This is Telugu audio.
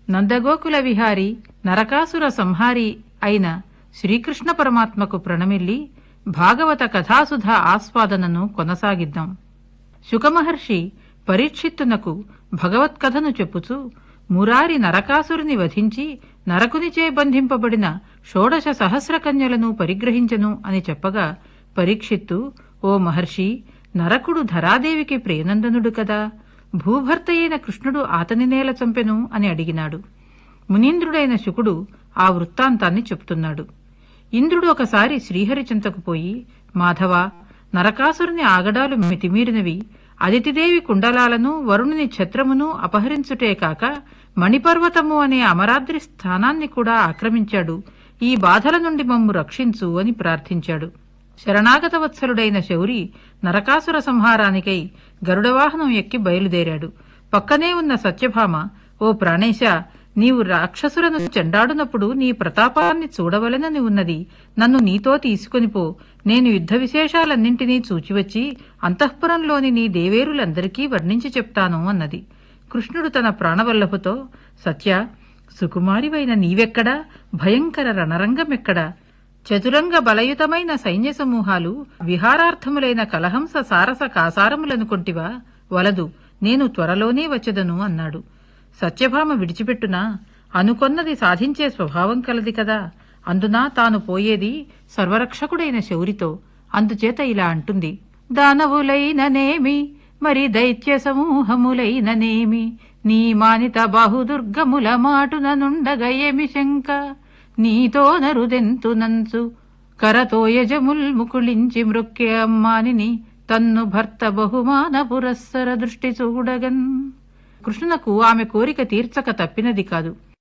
నందగోకుల విహారి నరకాసుర సంహారి అయిన శ్రీకృష్ణ పరమాత్మకు ప్రణమిల్లి భాగవత కథాసుధ ఆస్వాదనను కొనసాగిద్దాం శుకమహర్షి పరీక్షిత్తునకు భగవత్కథను చెప్పుచూ మురారి నరకాసురుని వధించి నరకునిచే బంధింపబడిన షోడశ సహస్ర కన్యలను పరిగ్రహించను అని చెప్పగా పరీక్షిత్తు ఓ మహర్షి నరకుడు ధరాదేవికి ప్రియనందనుడు కదా భూభర్తయైన కృష్ణుడు ఆతని నేల చంపెను అని అడిగినాడు మునీంద్రుడైన శుకుడు ఆ వృత్తాంతాన్ని చెప్తున్నాడు ఇంద్రుడు ఒకసారి శ్రీహరి చింతకు పోయి మాధవ నరకాసురుని ఆగడాలు మితిమీరినవి అదితిదేవి కుండలాలను వరుణుని ఛత్రమును అపహరించుటే కాక మణిపర్వతము అనే అమరాద్రి స్థానాన్ని కూడా ఆక్రమించాడు ఈ బాధల నుండి మమ్ము రక్షించు అని ప్రార్థించాడు శరణాగత వత్సలుడైన శౌరి నరకాసుర సంహారానికై గరుడవాహనం ఎక్కి బయలుదేరాడు పక్కనే ఉన్న సత్యభామ ఓ ప్రాణేశ నీవు రాక్షసులను చెండాడునప్పుడు నీ ప్రతాపాన్ని చూడవలెనని ఉన్నది నన్ను నీతో తీసుకొనిపో నేను యుద్ధ విశేషాలన్నింటినీ చూచివచ్చి అంతఃపురంలోని నీ దేవేరులందరికీ వర్ణించి చెప్తాను అన్నది కృష్ణుడు తన ప్రాణవల్లభుతో సత్య సుకుమారివైన నీవెక్కడా భయంకర రణరంగమెక్కడా చతురంగ బలయుతమైన సైన్య సమూహాలు విహారార్థములైన కలహంస సారస కాసారములనుకొంటివా వలదు నేను త్వరలోనే వచ్చదను అన్నాడు సత్యభామ విడిచిపెట్టునా అనుకొన్నది సాధించే స్వభావం కలది కదా అందున తాను పోయేది సర్వరక్షకుడైన శౌరితో అందుచేత ఇలా అంటుంది దానవులైననేమి మరి దైత్య సమూహములైననేమి నీ మానిత బాహుదుర్గముల మాటున నుండగయేమి శంక నీతో నరుదెంతు నంచు కరతో యజముల్ ముకుళించి మృక్కే అమ్మానిని తన్ను భర్త బహుమాన పురస్సర దృష్టి చూడగన్ కృష్ణునకు ఆమె కోరిక తీర్చక తప్పినది కాదు